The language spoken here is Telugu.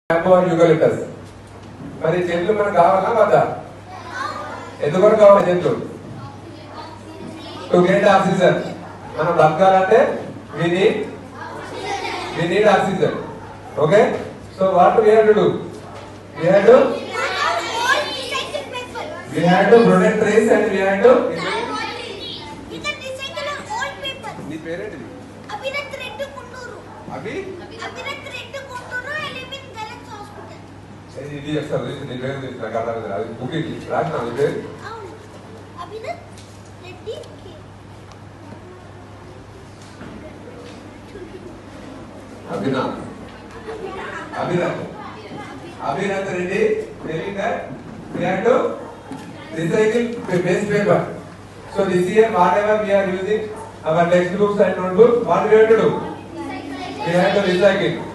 బ్యాంబో అండ్ యూకలిప్టస్ మరి చెట్లు మనకు కావాలా వద్దా ఎందుకు కావాలి చెట్లు టు గెట్ ఆక్సిజన్ మనం బతకాలంటే we need we need oxygen okay so what we have to do we have to we have to protect trees and we have to నీ పేరేంటిది అవి ఇది చెప్తాను నీ పేరు తెలిసి నాకు అర్థం కాదు. అది బుక్ ఇది రాసిన నీ పేరు అభినాథ్ అభినాథ్ అభినాథ్ Reddy telling that we have to recycle pa- waste paper. So this year whatever we are using our textbooks and notebooks, what we have to do? We have to recycle.